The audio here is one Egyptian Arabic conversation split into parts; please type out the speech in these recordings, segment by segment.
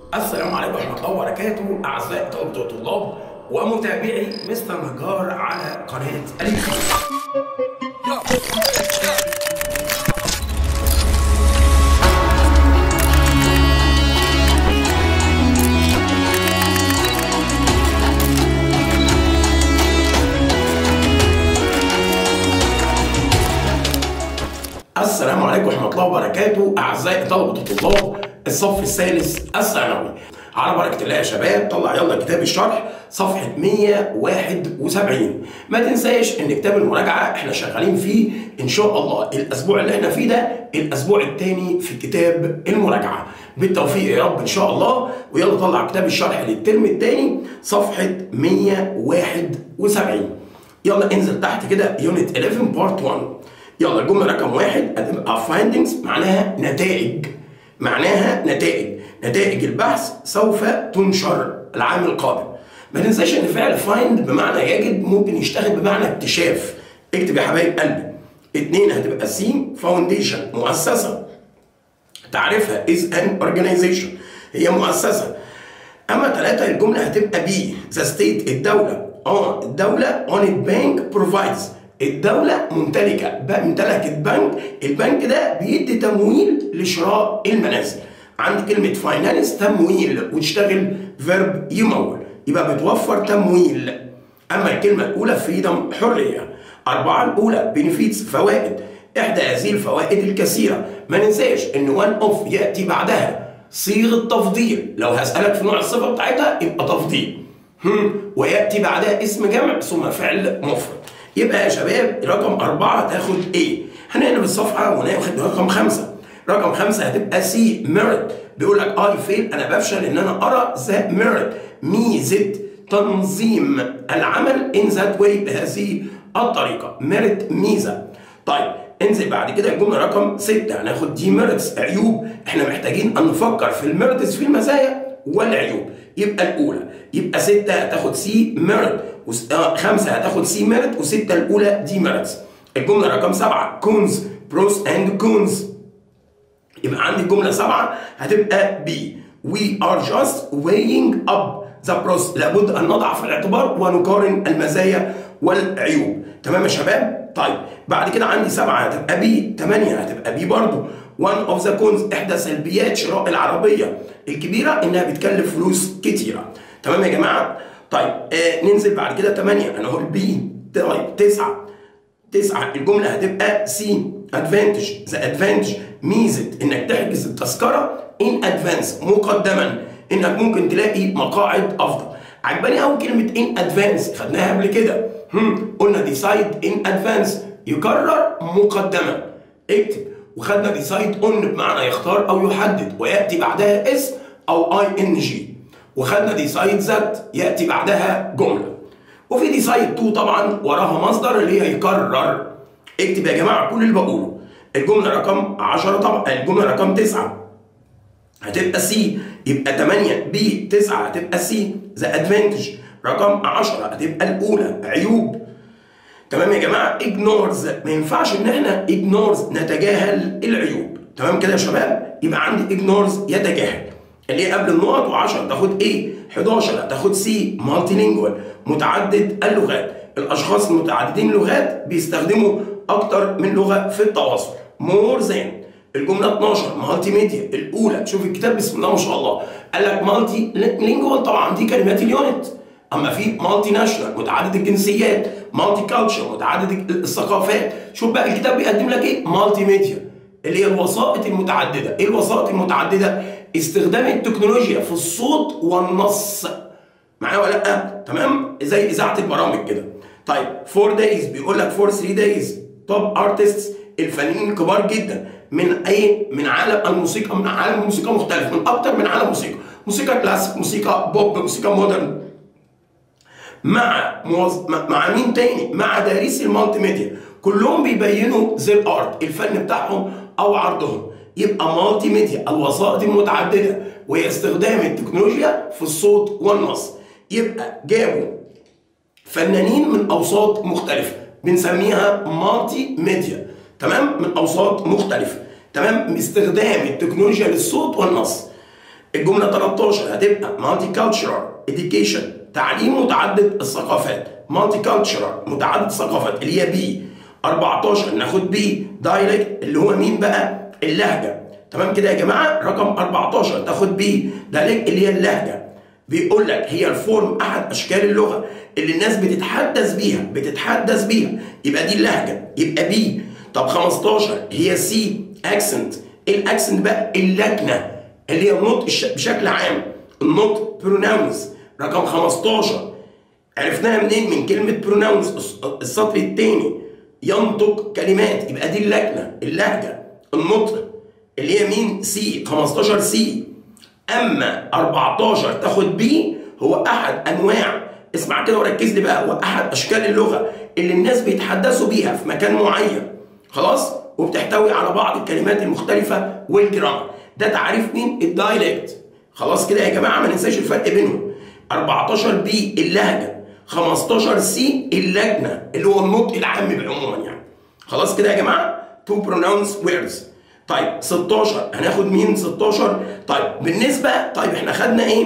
السلام عليكم ورحمة الله وبركاته أعزائي طلبة الطلاب ومتابعي مستر نجار على قناة اليوتيوب. السلام عليكم ورحمة الله وبركاته أعزائي طلبة الطلاب الصف الثالث الثانوي على بركة الله يا شباب طلع يلا كتاب الشرح صفحة 171 ما تنساش ان كتاب المراجعة احنا شغالين فيه ان شاء الله الاسبوع اللي احنا فيه ده الاسبوع الثاني في كتاب المراجعة بالتوفيق يا رب ان شاء الله ويلا طلع كتاب الشرح للترم الثاني صفحة 171 يلا انزل تحت كده يونت 11 بارت 1 يلا الجملة رقم واحد هتبقى findings معناها نتائج معناها نتائج نتائج البحث سوف تنشر العام القادم ما تنساش ان فعل find بمعنى يجد ممكن يشتغل بمعنى اكتشاف اكتب يا حبايب قلبي اتنين هتبقى سي فاونديشن مؤسسة تعرفها is an organization هي مؤسسة اما ثلاثة الجملة هتبقى بي ذا ستيت الدولة اه الدولة on it bank provides الدولة ممتلكة امتلكت بنك البنك ده بيدي تمويل لشراء المنازل عند كلمة فاينانس تمويل وتشتغل فيرب يمول يبقى بتوفر تمويل أما الكلمة الأولى فريدم حرية أربعة الأولى بنفيتس فوائد إحدى هذه الفوائد الكثيرة ما ننساش إن وان أوف يأتي بعدها صيغة تفضيل لو هسألك في نوع الصفة بتاعتها يبقى تفضيل هم. ويأتي بعدها اسم جمع ثم فعل مفرد يبقى يا شباب رقم أربعة تاخد إيه؟ هنقلب الصفحة وناخد رقم خمسة. رقم خمسة هتبقى سي ميرت بيقول لك أي فيل أنا بفشل إن أنا أرى ذا ميرت ميزة تنظيم العمل إن ذات واي بهذه الطريقة ميرت ميزة. طيب انزل بعد كده الجملة رقم ستة هناخد دي ميرتس عيوب احنا محتاجين أن نفكر في الميرتس في المزايا والعيوب يبقى الأولى يبقى ستة هتاخد سي ميرت خمسة هتاخد سي ميرت وستة الأولى دي ميرتس الجملة رقم سبعة كونز بروس اند كونز يبقى عندي الجملة سبعة هتبقى بي we are just weighing up the pros لابد أن نضع في الاعتبار ونقارن المزايا والعيوب تمام يا شباب؟ طيب بعد كده عندي سبعة هتبقى بي ثمانية هتبقى بي برضو one of the cons إحدى سلبيات شراء العربية الكبيرة إنها بتكلف فلوس كتيرة تمام يا جماعة؟ طيب آه ننزل بعد كده 8 انا هقول بي طيب 9 9 الجمله هتبقى سي ادفانتج ذا ادفانتج ميزه انك تحجز التذكره ان ادفانس مقدما انك ممكن تلاقي مقاعد افضل عجباني قوي كلمه ان ادفانس خدناها قبل كده هم قلنا ديسايد ان ادفانس يقرر مقدما اكتب وخدنا ديسايد اون بمعنى يختار او يحدد وياتي بعدها اس او اي ان جي وخدنا ديسايد ذات ياتي بعدها جمله وفي ديسايد 2 طبعا وراها مصدر اللي هي يكرر اكتب يا جماعه كل اللي بقوله الجمله رقم 10 طبعا الجمله رقم 9 هتبقى سي يبقى 8 بي 9 هتبقى سي ذا ادفانتج رقم 10 هتبقى الاولى عيوب تمام يا جماعه اجنورز ما ينفعش ان احنا اجنورز نتجاهل العيوب تمام كده يا شباب يبقى عندي اجنورز يتجاهل اللي هي قبل النقط و10 تاخد ايه 11 هتاخد سي مالتي لينجوال متعدد اللغات الاشخاص المتعددين اللغات بيستخدموا اكتر من لغه في التواصل مور ذان الجمله 12 مالتي ميديا الاولى شوف الكتاب بسم الله ما شاء الله قال لك مالتي لينجوال طبعا دي كلمات اليونت اما في مالتي ناشونال متعدد الجنسيات مالتي كالتشر متعدد الثقافات شوف بقى الكتاب بيقدم لك ايه مالتي ميديا اللي هي الوسائط المتعدده ايه الوسائط المتعدده استخدام التكنولوجيا في الصوت والنص معايا ولا لا تمام زي اذاعه البرامج كده طيب 4 دايز بيقول لك فور 3 دايز توب ارتستس الفنانين الكبار جدا من اي من عالم الموسيقى من عالم الموسيقى مختلف من اكتر من عالم موسيقى موسيقى كلاسيك موسيقى بوب موسيقى مودرن مع موز... مع مين تاني مع دارسي المالتي ميديا كلهم بيبينوا زي الارت الفن بتاعهم او عرضهم يبقى مالتي ميديا الوسائط المتعدده وهي استخدام التكنولوجيا في الصوت والنص يبقى جابوا فنانين من اوساط مختلفه بنسميها مالتي ميديا تمام من اوساط مختلفه تمام استخدام التكنولوجيا للصوت والنص الجمله 13 هتبقى مالتي كالتشرال اديوكيشن تعليم متعدد الثقافات مالتي كالتشرال متعدد الثقافات اللي هي بي 14 ناخد بي دايلكت اللي هو مين بقى اللهجه تمام كده يا جماعه رقم 14 تاخد بي دايلكت اللي هي اللهجه بيقول لك هي الفورم احد اشكال اللغه اللي الناس بتتحدث بيها بتتحدث بيها يبقى دي اللهجه يبقى بي طب 15 هي سي اكسنت ايه الاكسنت بقى اللكنه اللي هي النطق بشكل عام النطق بروناونز رقم 15 عرفناها منين من كلمه بروناونز السطر الثاني ينطق كلمات يبقى دي اللكنه اللهجه النطق اللي هي مين سي 15 سي اما 14 تاخد بي هو احد انواع اسمع كده وركز لي بقى هو احد اشكال اللغه اللي الناس بيتحدثوا بيها في مكان معين خلاص وبتحتوي على بعض الكلمات المختلفه والجرامر ده تعريف مين الدايلكت خلاص كده يا جماعه ما ننساش الفرق بينهم 14 بي اللهجه 15 سي اللجنه اللي هو النطق العام بعموما يعني خلاص كده يا جماعه تو برونونس ويردز طيب 16 هناخد مين 16 طيب بالنسبه طيب احنا خدنا ايه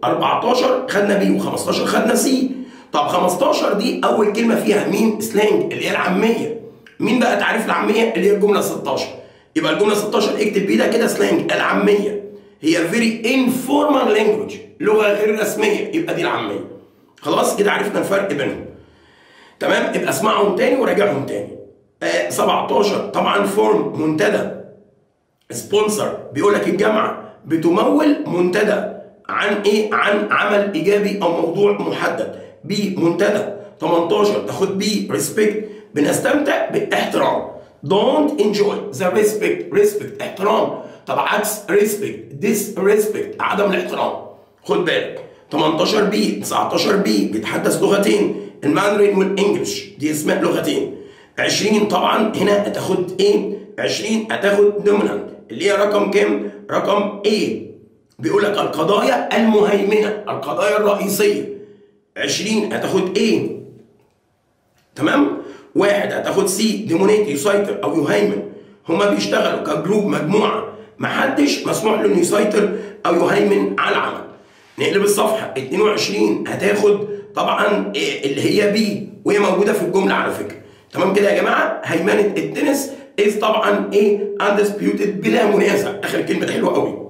14 خدنا بي و15 خدنا سي طب 15 دي اول كلمه فيها مين سلانج اللي هي العاميه مين بقى تعريف العاميه اللي هي الجمله 16 يبقى الجمله 16 اكتب بيها كده سلانج العاميه هي فيري انفورمال لانجوج لغه غير رسميه يبقى دي العاميه خلاص كده عرفنا الفرق بينهم تمام يبقى اسمعهم تاني وراجعهم تاني آه 17 طبعا فورم منتدى سبونسر بيقول لك الجامعه بتمول منتدى عن ايه عن عمل ايجابي او موضوع محدد بي منتدى 18 تاخد بي ريسبكت بنستمتع بالاحترام don't enjoy the respect respect احترام طب عكس respect disrespect عدم الاحترام خد بالك 18 بي 19 بي بيتحدث لغتين الماندرين والانجلش دي اسماء لغتين 20 طبعا هنا هتاخد ايه 20 هتاخد دومينانت اللي هي رقم كام رقم ايه بيقول لك القضايا المهيمنه القضايا الرئيسيه 20 هتاخد ايه تمام واحد هتاخد سي ديمونيت يسيطر او يهيمن هما بيشتغلوا كجروب مجموعه محدش مسموح له انه يسيطر او يهيمن على العمل نقلب الصفحه 22 هتاخد طبعا إيه اللي هي بي وهي موجوده في الجمله على فكره تمام كده يا جماعه هيمنه التنس از طبعا ايه undisputed بلا منازع اخر كلمه حلوه قوي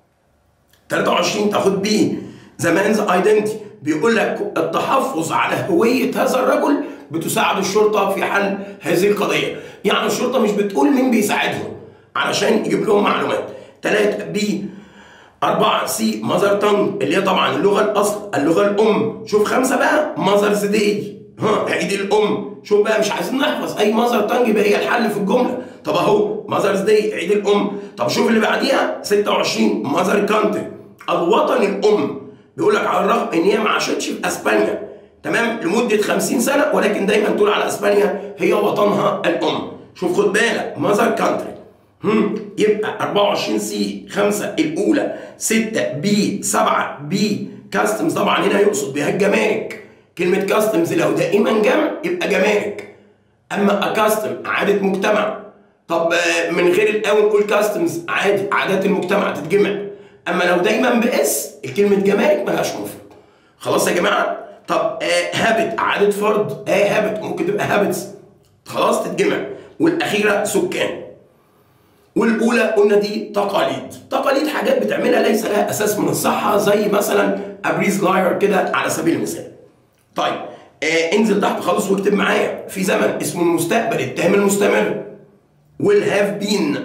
23 تاخد بي زمانز ايدنتي بيقول لك التحفظ على هويه هذا الرجل بتساعد الشرطه في حل هذه القضيه يعني الشرطه مش بتقول مين بيساعدهم علشان يجيب لهم معلومات 3 بي أربعة سي ماذر تانج اللي هي طبعا اللغة الأصل اللغة الأم شوف خمسة بقى ماذرز داي ها عيد الأم شوف بقى مش عايزين نحفظ أي ماذر تانج يبقى هي الحل في الجملة طب أهو ماذرز داي عيد الأم طب شوف اللي بعديها 26 ماذر كانتري الوطن الأم بيقول لك على الرغم إن هي ما عاشتش في أسبانيا تمام لمدة 50 سنة ولكن دايما تقول على أسبانيا هي وطنها الأم شوف خد بالك ماذر كانتري هم يبقى 24 سي 5 الاولى 6 بي 7 بي كاستمز طبعا هنا يقصد بها الجمارك كلمه كاستمز لو دائما جمع يبقى جمارك اما اكاستم عاده مجتمع طب من غير الاول نقول كاستمز عادي عادات المجتمع تتجمع اما لو دايما باس الكلمه جمارك ملهاش مفرد خلاص يا جماعه طب آه هابت عاده فرد اه هابت ممكن تبقى هابتس خلاص تتجمع والاخيره سكان والاولى قلنا دي تقاليد تقاليد حاجات بتعملها ليس لها اساس من الصحه زي مثلا ابريز لاير كده على سبيل المثال طيب آه انزل تحت خالص واكتب معايا في زمن اسمه المستقبل التام المستمر will have been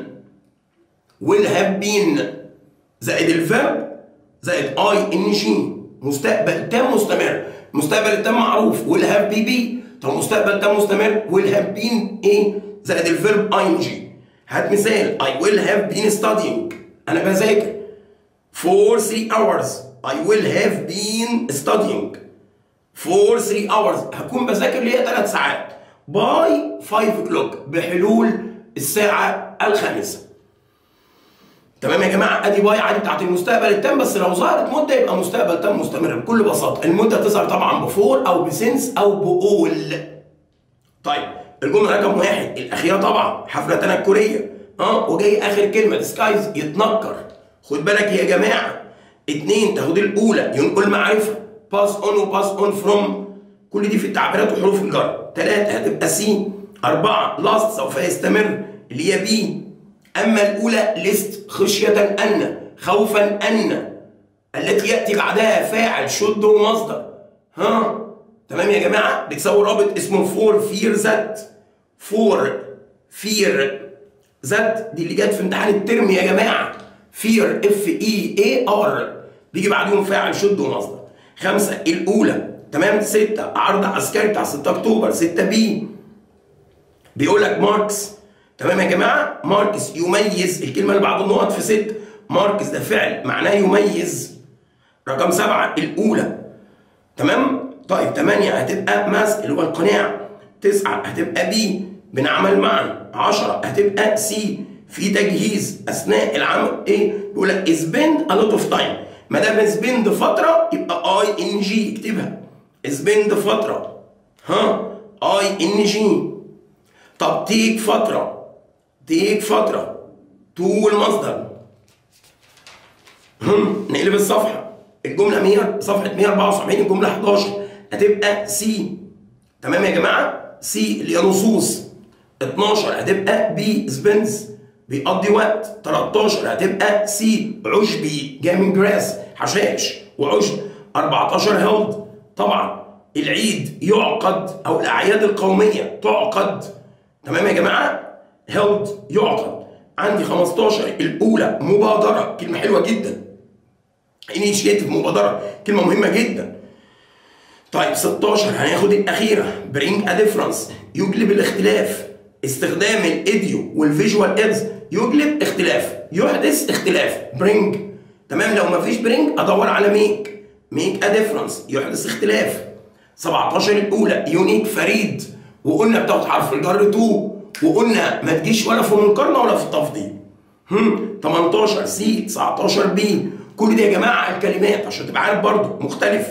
will have been زائد الفيرب زائد اي ان جي مستقبل تام مستمر مستقبل التام معروف will have بي بي طب مستقبل تام مستمر will have been ايه زائد الفيرب اي ان جي هات مثال I will have been studying أنا بذاكر for three hours I will have been studying for three hours هكون بذاكر ليا ثلاث ساعات by 5 o'clock بحلول الساعة الخامسة تمام يا جماعة ادي باي عادي بتاعت المستقبل التام بس لو ظهرت مدة يبقى مستقبل تام مستمر بكل بساطة المدة تظهر طبعا بفور او بسنس او بقول طيب الجمله رقم واحد الاخيره طبعا حفله تنكريه اه وجاي اخر كلمه ديسكايز يتنكر خد بالك يا جماعه اتنين تاخد الاولى ينقل معرفه باس اون وباس اون فروم كل دي في التعبيرات وحروف الجر ثلاثة هتبقى سي أربعة لاست سوف يستمر اللي هي بي أما الأولى ليست خشية أن خوفا أن التي يأتي بعدها فاعل شد ومصدر ها تمام يا جماعة بتساوي رابط اسمه فور فير ذات فور فير ذات دي اللي جت في امتحان الترم يا جماعة فير اف اي اي ار بيجي بعدهم فاعل شد ومصدر خمسة الأولى تمام ستة عرض عسكري بتاع 6 أكتوبر 6 بي بيقول لك ماركس تمام يا جماعة ماركس يميز الكلمة اللي بعد النقط في 6 ماركس ده فعل معناه يميز رقم سبعة الأولى تمام طيب 8 هتبقى ماسك اللي هو القناع 9 هتبقى بي بنعمل معا 10 هتبقى سي في تجهيز اثناء العمل ايه بيقول لك سبند ا لوت اوف تايم ما دام سبند فتره يبقى اي ان جي اكتبها سبند فتره ها اي ان جي طب تيك فتره تيك فتره تو المصدر هم نقلب الصفحه الجمله 100 صفحه 174 الجمله 11 هتبقى سي تمام يا جماعه سي اللي هي نصوص 12 هتبقى بي سبنس بيقضي وقت 13 هتبقى سي عشبي جاي من جراس حشائش وعشب 14 هيلد طبعا العيد يعقد او الاعياد القوميه تعقد تمام يا جماعه هيلد يعقد عندي 15 الاولى مبادره كلمه حلوه جدا انيشيتيف مبادره كلمه مهمه جدا طيب 16 هناخد الاخيره برينج ا ديفرنس يجلب الاختلاف استخدام الايديو والفيجوال ايدز يجلب اختلاف يحدث اختلاف برينج تمام لو ما فيش برينج ادور على ميك ميك ا ديفرنس يحدث اختلاف 17 الاولى يونيك فريد وقلنا بتاخد حرف الجر تو وقلنا ما تجيش ولا في المقارنه ولا في التفضيل هم 18 سي 19 بي كل دي يا جماعه الكلمات عشان تبقى عارف برضو مختلف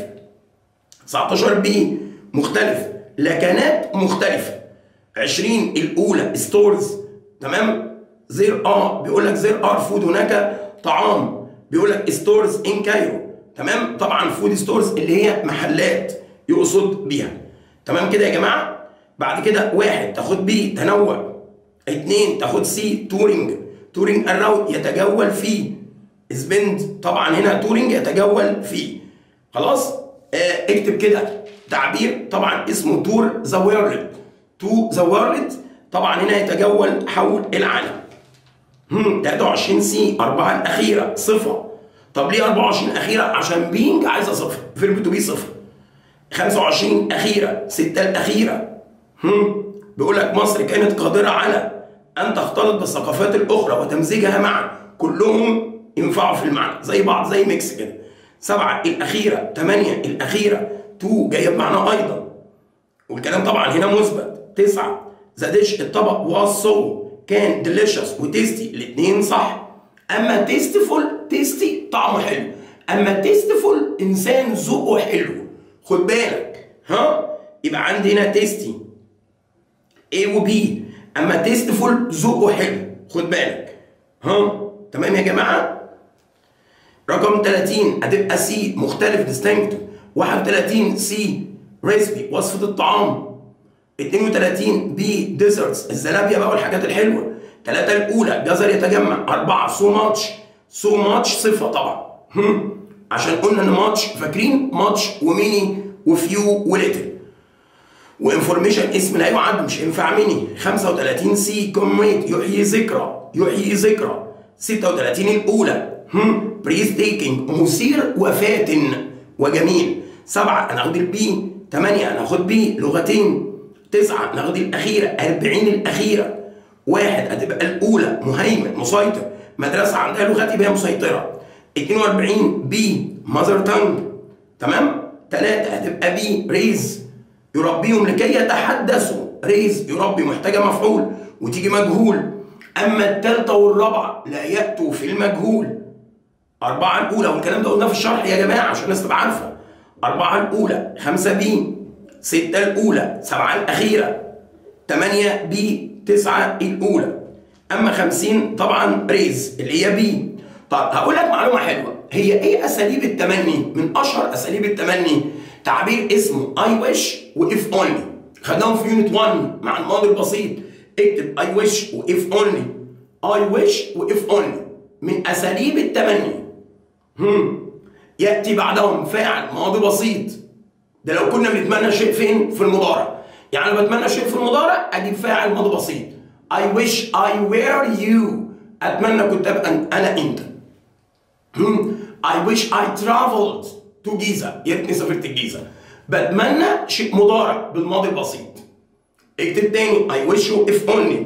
19 بي مختلف لكنات مختلفه 20 الاولى ستورز تمام زير اه بيقول لك زير ار فود هناك طعام بيقول لك ستورز ان كايرو تمام طبعا فود ستورز اللي هي محلات يقصد بيها تمام كده يا جماعه بعد كده واحد تاخد بي تنوع اتنين تاخد سي تورينج تورينج الراوت يتجول فيه سبند طبعا هنا تورينج يتجول فيه خلاص آه اكتب كده تعبير طبعا اسمه تور ذا وورلد تو ذا وورلد طبعا هنا يتجول حول العالم هم 23 سي أربعة الأخيرة صفة طب ليه 24 أخيرة؟ عشان بينج عايزة صفر فيرب تو بي صفر 25 أخيرة ستة الأخيرة هم بيقول لك مصر كانت قادرة على أن تختلط بالثقافات الأخرى وتمزيجها معا كلهم ينفعوا في المعنى زي بعض زي ميكس كده سبعة الأخيرة ثمانية الأخيرة تو جاية بمعنى أيضا والكلام طبعا هنا مثبت تسعة ذا ديش الطبق واز سو كان ديليشس وتيستي الاثنين صح اما تيستفول تيستي طعمه حلو اما تيستفول انسان ذوقه حلو خد بالك ها يبقى عندي هنا تيستي A و B اما تيستفول ذوقه حلو خد بالك ها تمام يا جماعه رقم 30 هتبقى سي مختلف ديستنكت 31 سي ريسبي وصفه الطعام 32 بي ديزرتس الزلابيا بقى والحاجات الحلوه ثلاثة الأولى جزر يتجمع أربعة سو ماتش سو ماتش صفة طبعا هم. عشان قلنا إن ماتش فاكرين ماتش وميني وفيو وليتل وانفورميشن اسم لا يعد مش ينفع ميني 35 سي كوميت يحيي ذكرى يحيي ذكرى 36 الأولى هم بريز تيكينج مثير وفاتن وجميل سبعة أنا هاخد البي ثمانية أنا هاخد بي لغتين تسعة ناخد الأخيرة 40 الأخيرة واحد هتبقى الأولى مهيمن مسيطر مدرسة عندها لغات يبقى مسيطرة 42 بي ماذر تانج تمام ثلاثة هتبقى بي ريز يربيهم لكي يتحدثوا ريز يربي محتاجة مفعول وتيجي مجهول أما الثالثة والرابعة لا يأتوا في المجهول أربعة الأولى والكلام ده قلناه في الشرح يا جماعة عشان الناس تبقى عارفة أربعة الأولى خمسة بي ستة الأولى سبعة الأخيرة تمانية بي تسعة الأولى أما خمسين طبعا ريز اللي هي بي طب هقول لك معلومه حلوه هي ايه اساليب التمني من اشهر اساليب التمني تعبير اسمه اي ويش واف اونلي خدناهم في يونت 1 مع الماضي البسيط اكتب اي ويش واف اونلي اي ويش واف اونلي من اساليب التمني هم. ياتي بعدهم فاعل ماضي بسيط ده لو كنا بنتمنى شيء فين في المضارع يعني لو بتمنى شيء في المضارع اجيب فاعل ماضي بسيط I wish I were you اتمنى كنت ابقى انا انت I wish I traveled to جيزة يا ريتني سافرت الجيزة بتمنى شيء مضارع بالماضي البسيط اكتب تاني I wish you if only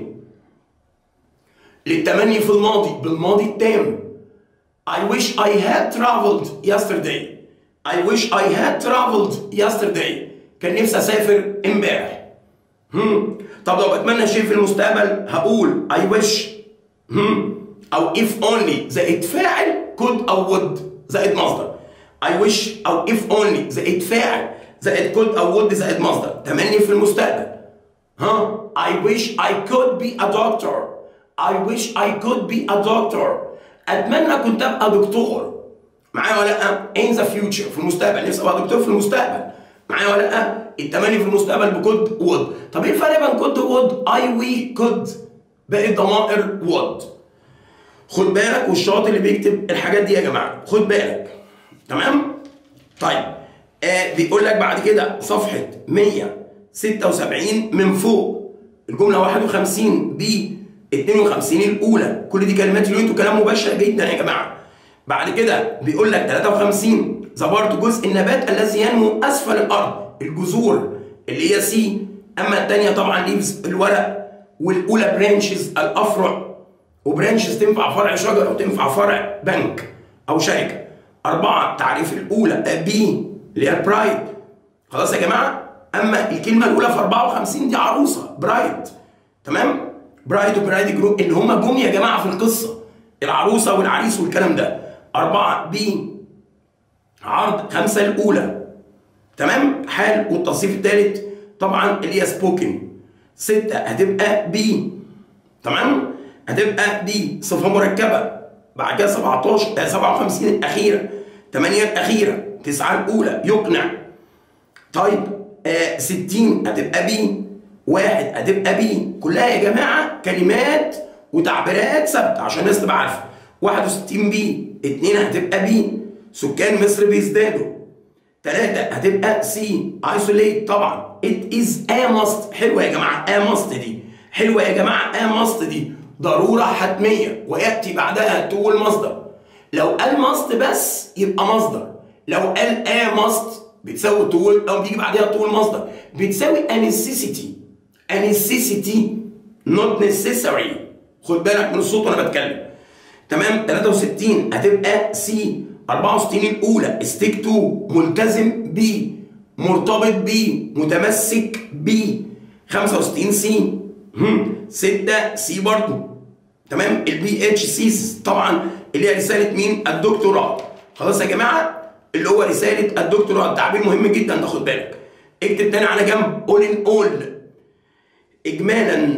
للتمني في الماضي بالماضي التام I wish I had traveled yesterday I wish I had traveled yesterday كان نفسي اسافر امبارح هم. طب لو بتمنى شيء في المستقبل هقول I wish هم. او if only زائد فاعل could او would زائد مصدر I wish او if only زائد فاعل زائد could او would زائد مصدر تمني في المستقبل ها I wish I could be a doctor I wish I could be a doctor اتمنى كنت ابقى دكتور معايا ولا لا in the future في المستقبل نفسي ابقى دكتور في المستقبل معايا ولا لا التمني في المستقبل بكود وود طب ايه الفرق بين كود وود اي وي كود باقي ضمائر وود خد بالك والشاطر اللي بيكتب الحاجات دي يا جماعه خد بالك تمام طيب آه بيقول لك بعد كده صفحه 176 من فوق الجمله 51 ب 52 الاولى كل دي كلمات اليونت وكلام مباشر جدا يا جماعه بعد كده بيقول لك 53 زبرت جزء النبات الذي ينمو اسفل الارض الجذور اللي هي سي اما الثانيه طبعا ليفز الورق والاولى برانشز الافرع وبرانشز تنفع فرع شجر او تنفع فرع بنك او شركه اربعه تعريف الاولى بي اللي هي برايد خلاص يا جماعه اما الكلمه الاولى في 54 دي عروسه برايد تمام برايد وبرايد جروب اللي هم جم يا جماعه في القصه العروسه والعريس والكلام ده اربعه بي عرض خمسه الاولى تمام حال والتصنيف الثالث طبعا اللي هي سبوكن ستة هتبقى بي تمام هتبقى دي صفة مركبة بعد كده 17 آه 57 الأخيرة 8 الأخيرة 9 الأولى يقنع طيب آه 60 هتبقى بي واحد هتبقى بي كلها يا جماعة كلمات وتعبيرات ثابتة عشان الناس تبقى عارفة 61 بي 2 هتبقى بي سكان مصر بيزدادوا ثلاثة هتبقى سي ايسوليت طبعا ات از ا ماست حلوة يا جماعة ا ماست دي حلوة يا جماعة ا ماست دي ضرورة حتمية ويأتي بعدها تو المصدر لو قال ماست بس يبقى مصدر لو قال ا ماست بتساوي طول او بيجي بعدها طول مصدر بتساوي a necessity a necessity not necessary خد بالك من الصوت وانا بتكلم تمام 63 هتبقى سي 64 الاولى ستيك تو ملتزم بي مرتبط بي متمسك بي 65 سي 6 سي برضو تمام البي اتش سيس طبعا اللي هي رساله مين الدكتوراه خلاص يا جماعه اللي هو رساله الدكتوراه تعبير مهم جدا ده خد بالك اكتب تاني على جنب اول ان اول اجمالا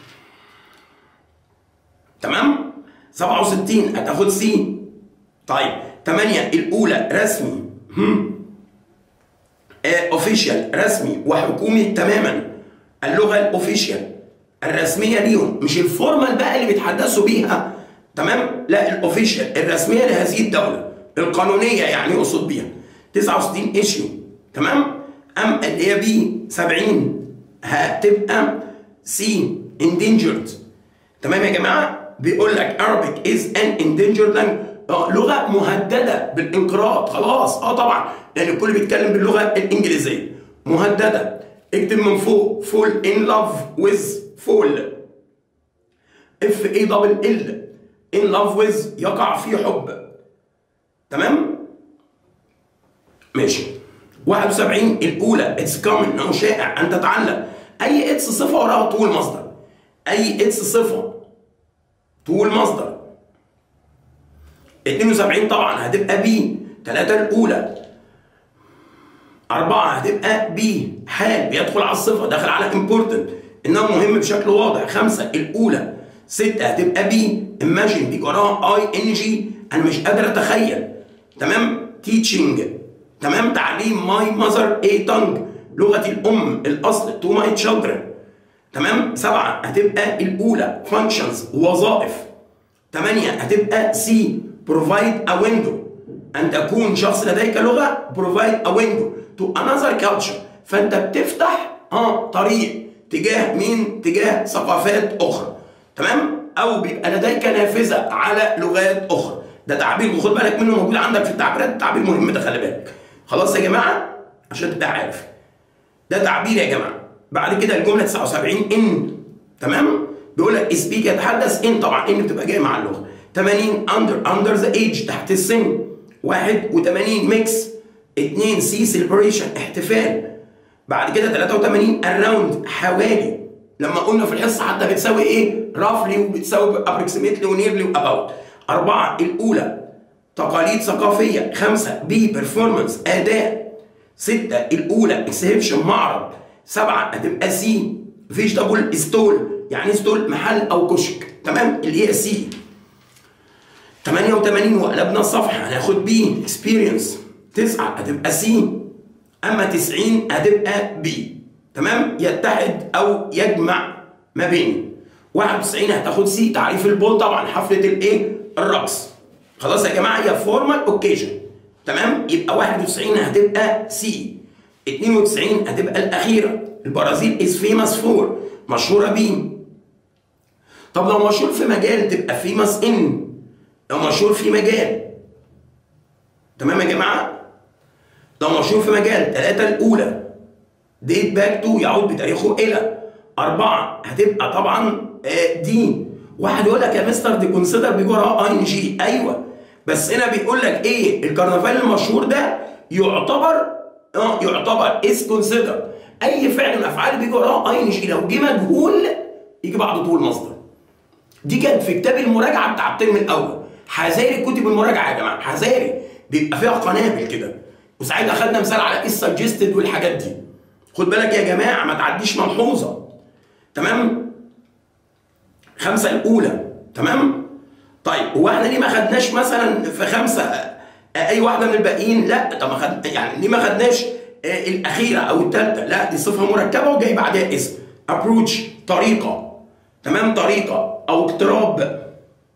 تمام 67 هتاخد سي طيب 8 الاولى رسمي اوفيشال رسمي وحكومي تماما اللغه الاوفيشال الرسميه ليهم مش الفورمال بقى اللي بيتحدثوا بيها تمام لا الاوفيشال الرسميه لهذه الدوله القانونيه يعني يقصد بيها 69 ايشيو تمام ام اللي هي بي 70 هتبقى سي endangered تمام يا جماعه بيقول لك Arabic is an endangered language آه لغه مهدده بالانقراض خلاص اه طبعا لان الكل بيتكلم باللغه الانجليزيه مهدده اكتب من فوق fall in love with fall اف اي دبل ال in love with يقع في حب تمام ماشي 71 الاولى اتس كومن انه شائع ان تتعلم اي اتس صفه وراها طول مصدر اي اتس صفه طول مصدر 72 طبعا هتبقى بي 3 الاولى أربعة هتبقى بي حال بيدخل على الصفة داخل على important إنه مهم بشكل واضح خمسة الأولى ستة هتبقى بي imagine بيجي وراها اي ان جي انا مش قادر اتخيل تمام teaching تمام تعليم ماي ماذر اي تونج لغة الأم الأصل تو ماي children تمام سبعة هتبقى الأولى functions وظائف ثمانية هتبقى سي provide a window أن تكون شخص لديك لغة provide a window to another culture فأنت بتفتح اه طريق تجاه مين؟ تجاه ثقافات أخرى تمام؟ أو بيبقى لديك نافذة على لغات أخرى ده تعبير وخد بالك منه موجود عندك في التعبيرات تعبير مهم ده خلي بالك خلاص يا جماعة عشان تبقى عارف ده تعبير يا جماعة بعد كده الجملة 79 إن تمام؟ بيقول لك سبيك يتحدث إن طبعا إن بتبقى جاية مع اللغة 80 أندر أندر ذا ايج تحت السن 81 ميكس 2 سي سيلبريشن احتفال بعد كده 83 اراوند حوالي لما قلنا في الحصه حتى بتساوي ايه؟ رافلي وبتساوي ابروكسيمتلي ونيرلي واباوت أربعة الأولى تقاليد ثقافية خمسة بي بيرفورمانس أداء ستة الأولى اكسهبشن معرض سبعة هتبقى سي فيجيتابل ستول يعني ستول محل أو كشك تمام اللي هي سي 88 وقلبنا الصفحة هناخد بي اكسبيرينس تسعة هتبقى سي أما 90 هتبقى بي تمام يتحد أو يجمع ما بين 91 هتاخد سي تعريف البول طبعا حفلة الإيه؟ الرقص خلاص يا جماعة هي فورمال أوكيجن تمام يبقى 91 هتبقى سي 92 هتبقى الأخيرة البرازيل از فيماس فور مشهورة بيه طب لو مشهور في مجال تبقى فيماس ان لو مشهور في مجال تمام يا جماعه لو مشهور في مجال ثلاثة الأولى ديت باك تو يعود بتاريخه إلى أربعة هتبقى طبعا آه، دي واحد يقول لك يا مستر دي كونسيدر بيجورها اي ان جي ايوه بس هنا بيقول لك ايه الكرنفال المشهور ده يعتبر اه يعتبر از كونسيدر اي فعل من افعال بيجي وراه اي ان جي لو جه مجهول يجي بعده طول مصدر دي كانت في كتاب المراجعه بتاع الترم الاول حذاري كتب المراجعه يا جماعه حذاري بيبقى فيها قنابل كده وساعتها خدنا مثال على ايه السجستد والحاجات دي خد بالك يا جماعه ما تعديش ملحوظه تمام خمسه الاولى تمام طيب هو احنا ليه ما خدناش مثلا في خمسه آه، اي واحده من الباقيين لا طب ما خد يعني ليه ما خدناش آه، الاخيره او الثالثه لا دي صفه مركبه وجاي بعدها اسم ابروتش طريقه تمام طريقه او اقتراب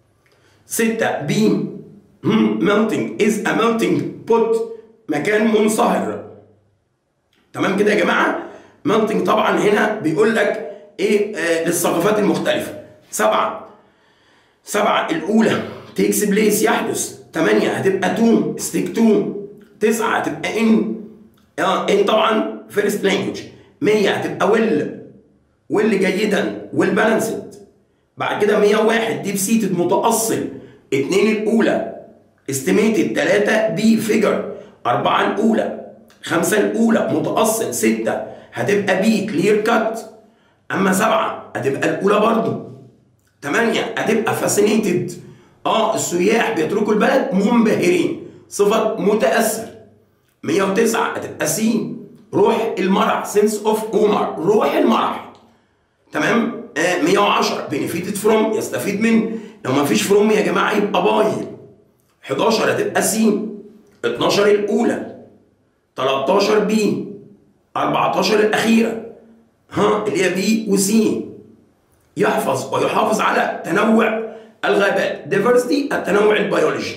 ستة بيم ميلتنج از ا ميلتنج بوت مكان منصهر تمام كده يا جماعه ميلتنج طبعا هنا بيقول لك ايه آه للثقافات المختلفه سبعه سبعه الاولى تيكس بليس يحدث ثمانيه هتبقى تو ستيك تو تسعه هتبقى ان اه ان طبعا فيرست لانجوج 100 هتبقى ويل ويل جيدا ويل بالانسد بعد كده 101 ديب سيتد متأصل اتنين الأولى استيميتد تلاتة بي فيجر أربعة الأولى خمسة الأولى متأصل ستة هتبقى بي كلير كات أما سبعة هتبقى الأولى برضو تمانية هتبقى فاسينيتد اه السياح بيتركوا البلد منبهرين صفة متأثر 109 هتبقى سي روح المرح سنس اوف اومر روح المرح تمام آه 110 بنفيتد فروم يستفيد من لو ما فيش فروم يا جماعه يبقى باي 11 هتبقى سي 12 الاولى 13 بي 14 الاخيره ها اللي هي بي وسي يحفظ ويحافظ على تنوع الغابات ديفرستي التنوع البيولوجي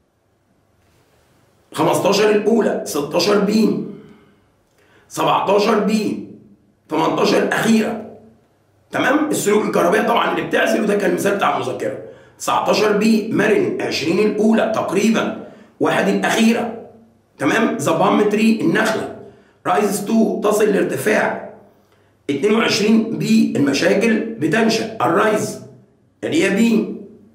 15 الاولى 16 بي 17 بي 18 الاخيره تمام السلوك الكهربائي طبعا اللي بتعزل وده كان المثال بتاع المذكره 19 بي مرن 20 الاولى تقريبا واحد الاخيره تمام ذا بالم تري النخله رايز 2 تصل لارتفاع 22 بي المشاكل بتنشا الرايز اللي هي بي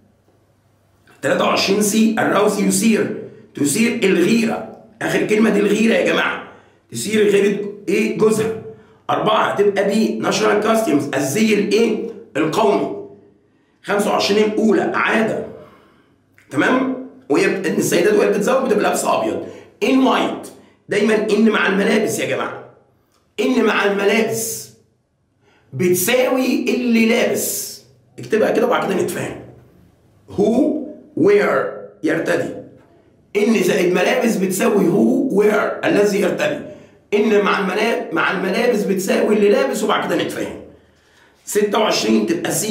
23 سي الراوس يثير تثير الغيره اخر كلمه دي الغيره يا جماعه تثير غيره ايه جوزها أربعة هتبقى بي ناشونال كاستيومز الزي الإيه؟ القومي 25 الأولى عادة تمام؟ وهي بت- إن السيدات وهي بتتزوج بتبقى لابسة أبيض إن وايت دايما إن مع الملابس يا جماعة إن مع الملابس بتساوي اللي لابس اكتبها كده وبعد كده نتفاهم هو وير يرتدي ان زائد ملابس بتساوي هو وير الذي يرتدي ان مع الملابس مع الملابس بتساوي اللي لابس وبعد كده نتفاهم 26 تبقى س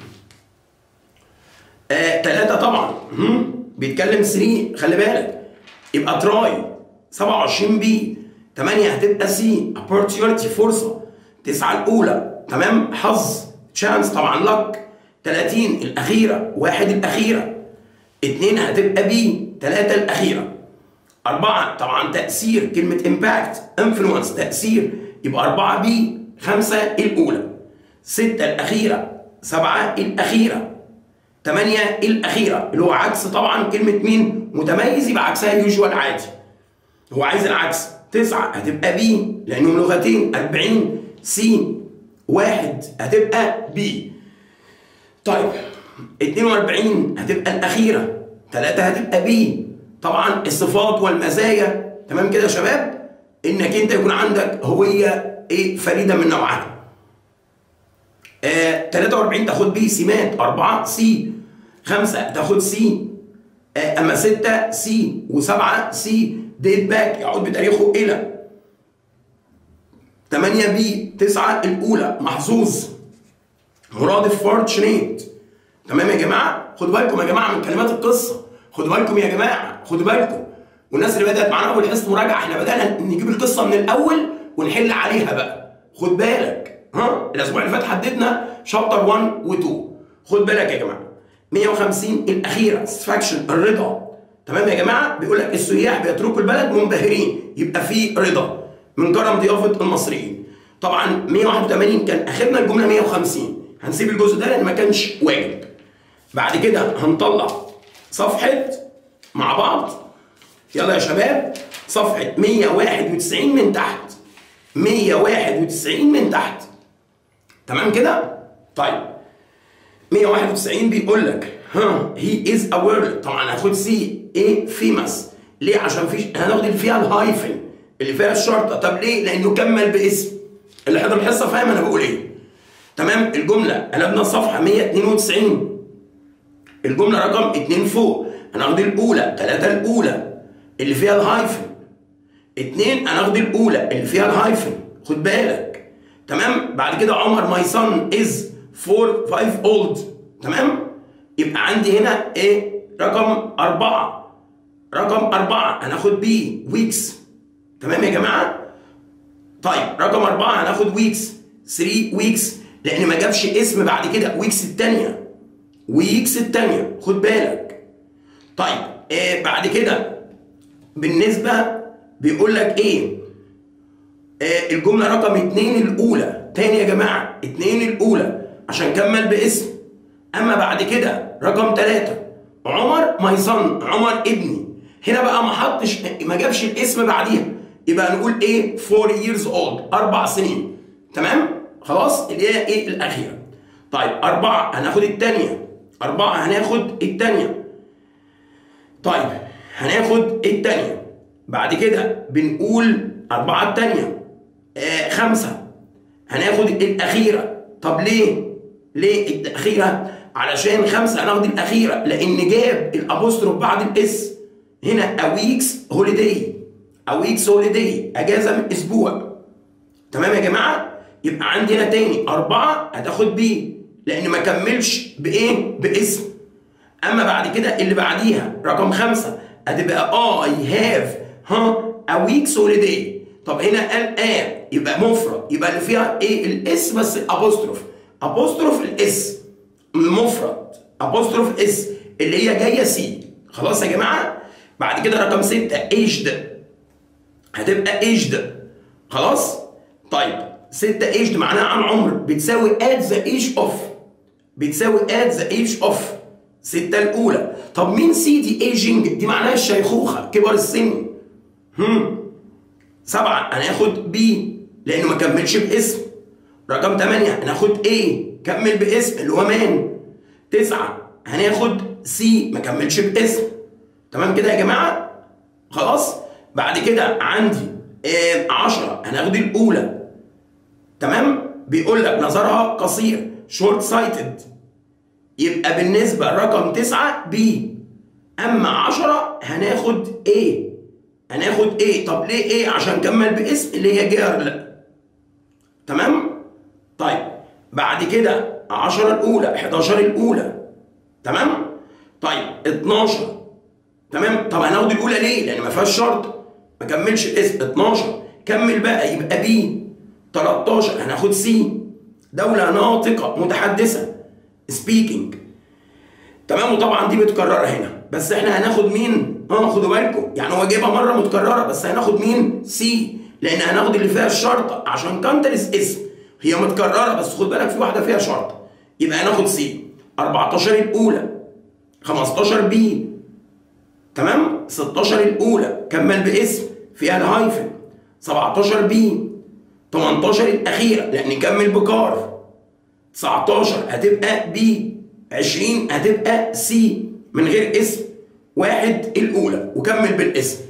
آه 3 طبعا هم؟ بيتكلم 3 خلي بالك يبقى تراي 27 بي 8 هتبقى سي opportunity فرصه 9 الاولى تمام حظ تشانس طبعا لك 30 الاخيره واحد الاخيره 2 هتبقى بي 3 الاخيره أربعة طبعا تأثير كلمة امباكت انفلونس تأثير يبقى أربعة بي خمسة الأولى ستة الأخيرة سبعة الأخيرة ثمانية الأخيرة اللي هو عكس طبعا كلمة مين متميز يبقى عكسها يوجوال عادي هو عايز العكس تسعة هتبقى بي لأنهم لغتين 40 سي واحد هتبقى بي طيب 42 هتبقى الأخيرة ثلاثة هتبقى بي طبعا الصفات والمزايا تمام كده يا شباب انك انت يكون عندك هويه ايه فريده من نوعها آه 43 تاخد بي سمات 4 سي 5 تاخد سي آه اما 6 سي و7 سي ديت باك يعود بتاريخه الى 8 بي 9 الاولى محظوظ مرادف فورتشنيت تمام يا جماعه خدوا بالكم يا جماعه من كلمات القصه خدوا بالكم يا جماعه خدوا بالكم والناس اللي بدات معانا اول حصه مراجعه احنا بدانا نجيب القصه من الاول ونحل عليها بقى خد بالك ها الاسبوع اللي فات حددنا شابتر 1 و2 خد بالك يا جماعه 150 الاخيره ساتسفاكشن الرضا تمام يا جماعه بيقول لك السياح بيتركوا البلد منبهرين يبقى في رضا من كرم ضيافه المصريين طبعا 181 كان اخرنا الجمله 150 هنسيب الجزء ده لان ما كانش واجب بعد كده هنطلع صفحة مع بعض يلا يا شباب صفحة 191 من تحت 191 من تحت تمام كده؟ طيب 191 بيقول لك ها هي از ا وورد طبعا هاخد سي ايه فيمس ليه؟ عشان فيش هناخد اللي فيها الهايفن اللي فيها الشرطة طب ليه؟ لأنه كمل باسم اللي حضر الحصة فاهم أنا بقول إيه؟ تمام الجملة قلبنا الصفحة 192 الجملة رقم 2 فوق هناخد الأولى 3 الأولى اللي فيها الهايفن 2 هناخد الأولى اللي فيها الهايفن خد بالك تمام بعد كده عمر ماي سون از 4 5 اولد تمام يبقى عندي هنا ايه رقم أربعة رقم أربعة هناخد بي ويكس تمام يا جماعة طيب رقم أربعة هناخد ويكس 3 ويكس لأن ما جابش اسم بعد كده ويكس التانية ويكس التانية خد بالك طيب آه بعد كده بالنسبة بيقول لك ايه آه الجملة رقم اتنين الأولى تاني يا جماعة اتنين الأولى عشان كمل باسم أما بعد كده رقم تلاتة عمر ماي صن عمر ابني هنا بقى ما حطش ما جابش الاسم بعديها يبقى نقول ايه 4 years old أربع سنين تمام خلاص اللي هي ايه الأخيرة طيب أربعة هناخد التانية أربعة هناخد التانية طيب هناخد التانية بعد كده بنقول أربعة التانية آه خمسة هناخد الأخيرة طب ليه؟ ليه الأخيرة؟ علشان خمسة هناخد الأخيرة لأن جاب الأبوستروف بعد الإس هنا أويكس هوليداي أويكس هوليداي أجازة من أسبوع تمام يا جماعة؟ يبقى عندي هنا تاني أربعة هتاخد بي لان ما كملش بايه باسم اما بعد كده اللي بعديها رقم خمسة هتبقى اي هاف ها ا ويكس هوليداي طب هنا قال ا يبقى مفرد يبقى اللي فيها ايه الاس بس ابوستروف ابوستروف الاس مفرد ابوستروف اس اللي هي جايه سي خلاص يا جماعه بعد كده رقم ستة ايجد هتبقى ايجد خلاص طيب ستة ايجد معناها عن عمر بتساوي at the age of بتساوي at the age of ستة الأولى طب مين سي دي ايجنج دي معناها الشيخوخة كبر السن هم سبعة هناخد بي لأنه ما كملش باسم رقم ثمانية هناخد A كمل باسم اللي هو مان تسعة هناخد سي ما كملش باسم تمام كده يا جماعة خلاص بعد كده عندي آه عشرة هناخد الأولى تمام بيقول لك نظرها قصير شورت سايتد يبقى بالنسبة لرقم تسعة بي أما عشرة هناخد ايه هناخد ايه طب ليه ايه عشان كمل باسم اللي هي جيرل تمام طيب بعد كده 10 الاولى 11 الاولى تمام طيب 12 تمام طب هناخد الاولى ليه لان ما فيهاش شرط ما كملش الاسم 12 كمل بقى يبقى بي 13 هناخد سي دولة ناطقة متحدثة speaking تمام وطبعا دي متكررة هنا بس احنا هناخد مين؟ اه خدوا بالكم يعني هو جايبها مرة متكررة بس هناخد مين؟ سي لأن هناخد اللي فيها الشرطة عشان كانترس اسم هي متكررة بس خد بالك في واحدة فيها شرطة يبقى هناخد سي 14 الأولى 15 بي تمام 16 الأولى كمل باسم فيها الهايفن 17 بي 18 الأخيرة لأن نكمل بكار 19 هتبقى بي 20 هتبقى سي من غير اسم واحد الأولى وكمل بالاسم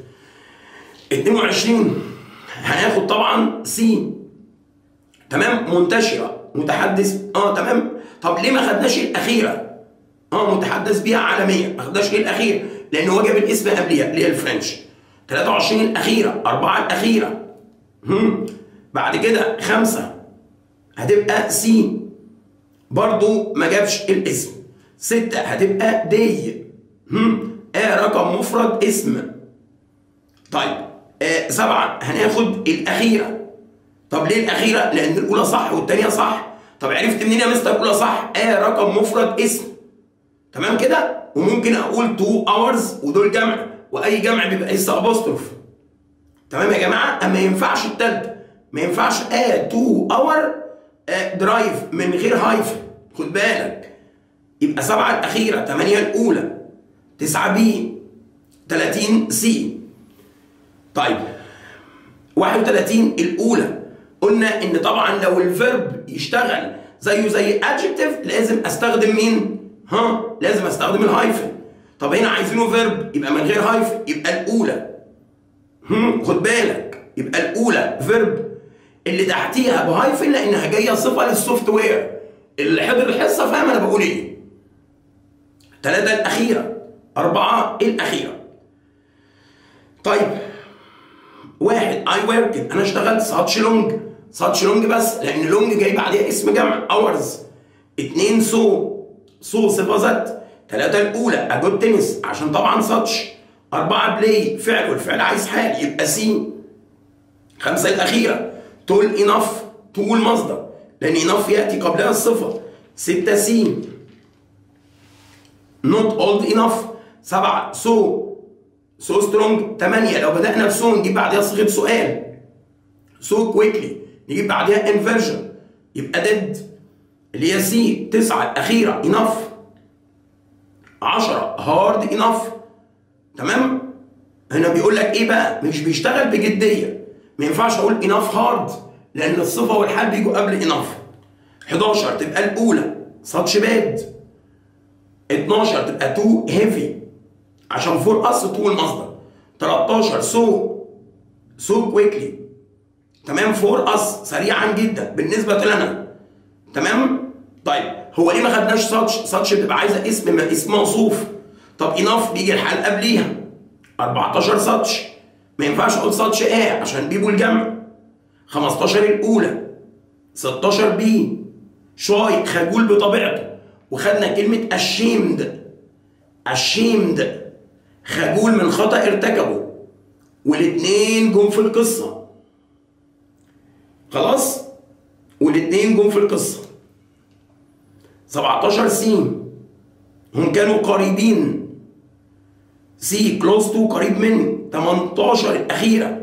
22 هناخد طبعا سي تمام منتشرة متحدث اه تمام طب ليه ما خدناش الأخيرة؟ اه متحدث بيها عالمية ما خدناش ليه الأخيرة؟ لأن هو جاب الاسم قبليها اللي هي الفرنش 23 الأخيرة أربعة الأخيرة هم. بعد كده خمسة هتبقى سي برضو ما جابش الاسم ستة هتبقى دي هم آه رقم مفرد اسم طيب آه سبعة هناخد الأخيرة طب ليه الأخيرة؟ لأن الأولى صح والتانية صح طب عرفت منين يا مستر الأولى صح؟ آه رقم مفرد اسم تمام كده؟ وممكن أقول 2 hours ودول جمع وأي جمع بيبقى لسه أبوستروف تمام يا جماعة؟ أما ينفعش التالتة ما ينفعش آه 2 اور آه درايف من غير هايفن خد بالك يبقى سبعة الأخيرة 8 الأولى 9 بي 30 سي طيب 31 الأولى قلنا إن طبعا لو الفيرب يشتغل زيه زي adjective لازم أستخدم مين؟ ها؟ لازم أستخدم الهايفن طب هنا عايزينه فيرب يبقى من غير هايفن يبقى الأولى هم خد بالك يبقى الأولى فيرب اللي تحتيها بهايفن لأنها جاية صفة للسوفت وير اللي حضر الحصة فاهم أنا بقول إيه ثلاثة الأخيرة أربعة الأخيرة طيب واحد اي وركد انا اشتغلت ساتش لونج ساتش لونج بس لان لونج جاي بعديها اسم جمع اورز اتنين سو سو صفه ذات ثلاثة الأولى أجود تنس عشان طبعا ساتش أربعة بلاي فعل والفعل عايز حال يبقى سي خمسة الأخيرة تول إنف تول مصدر لأن إنف يأتي قبلها الصفة ستة سي نوت اولد انف سبعة سو سو سترونج ثمانية لو بدأنا بسو نجيب بعدها صيغة سؤال سو كويكلي نجيب بعدها انفرجن يبقى ديد اللي هي سي تسعة الأخيرة انف عشرة هارد انف تمام هنا بيقول لك ايه بقى مش بيشتغل بجدية ما ينفعش اقول انف هارد لان الصفة والحال بيجوا قبل انف 11 تبقى الأولى ساتش باد 12 تبقى تو هيفي عشان فور اس تو المصدر 13 سو سو كويكلي تمام فور اس سريعا جدا بالنسبه لنا تمام طيب هو ليه ما خدناش ساتش ساتش بتبقى عايزه اسم اسم موصوف طب اناف بيجي الحال قبليها 14 ساتش ما ينفعش اقول ساتش ايه عشان بيبو الجمع 15 الاولى 16 بي شاي خجول بطبيعته وخدنا كلمة أشيمد أشيمد خجول من خطأ ارتكبه والاتنين جم في القصة خلاص والاتنين جم في القصة 17 سين هم كانوا قريبين سي كلوز تو قريب من 18 الأخيرة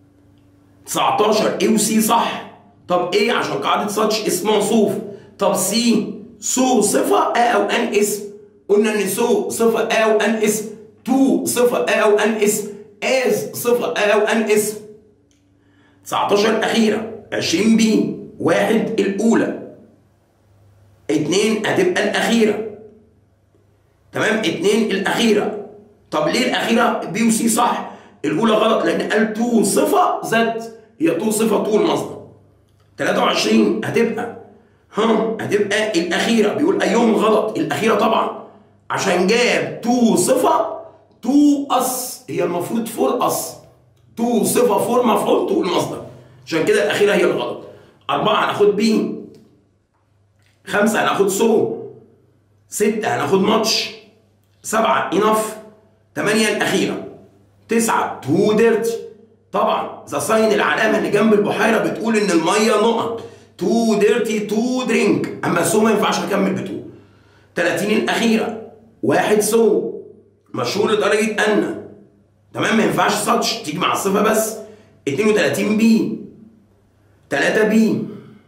19 اي وسي صح طب ايه عشان قاعدة ساتش اسم موصوف طب سي سو صفة آ أو أن اسم قلنا إن سو صفة آ أو أن اسم تو صفة آ أو أن اسم از صفة آ أو أن اسم 19 الأخيرة 20 بي واحد الأولى اتنين هتبقى الأخيرة تمام اتنين الأخيرة طب ليه الأخيرة بي وسي صح الأولى غلط لأن قال تو صفة ذات هي تو صفة تو المصدر 23 هتبقى ها هتبقى الاخيره بيقول ايهم غلط الاخيره طبعا عشان جاب تو صفه تو اس هي المفروض فور اس تو صفه فور مفعول تو المصدر عشان كده الاخيره هي الغلط اربعه هناخد بي خمسه هناخد سو سته هناخد ماتش سبعه انف ثمانيه الاخيره تسعه تو ديرتي طبعا ذا ساين العلامه اللي جنب البحيره بتقول ان الميه نقط تو ديرتي تو درينك اما سو ما ينفعش اكمل بتو 30 الاخيره واحد سو مشهور لدرجه ان تمام ما ينفعش ساتش تيجي مع الصفه بس 32 بي 3 بي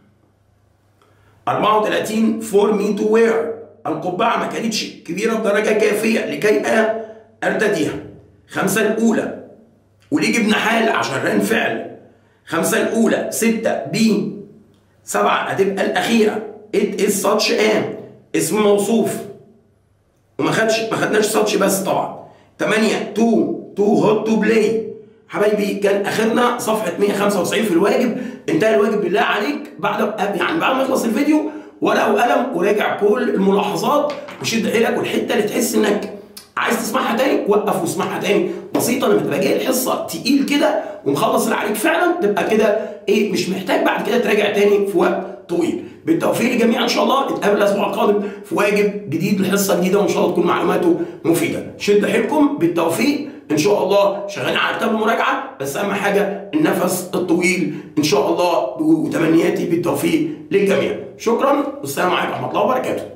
34 فور مي تو وير القبعه ما كانتش كبيره بدرجه كافيه لكي ارتديها خمسه الاولى وليه جبنا حال عشان ران فعل خمسه الاولى سته بي سبعه هتبقى الاخيره ات از ساتش ام اسم موصوف وما خدش ما خدناش ساتش بس طبعا 8 تو تو هوت تو بلاي حبايبي كان اخرنا صفحه 195 في الواجب انتهى الواجب بالله عليك بعد يعني بعد ما يخلص الفيديو ورقه وقلم وراجع كل الملاحظات وشد حيلك والحته اللي تحس انك عايز تسمعها تاني وقف واسمعها تاني بسيطه لما تبقى جاي الحصه تقيل كده ومخلص اللي عليك فعلا تبقى كده ايه مش محتاج بعد كده تراجع تاني في وقت طويل بالتوفيق للجميع ان شاء الله نتقابل الاسبوع القادم في واجب جديد لحصه جديده وان شاء الله تكون معلوماته مفيده شد حيلكم بالتوفيق ان شاء الله شغالين على كتاب المراجعه بس اهم حاجه النفس الطويل ان شاء الله وتمنياتي بالتوفيق للجميع شكرا والسلام عليكم ورحمه الله وبركاته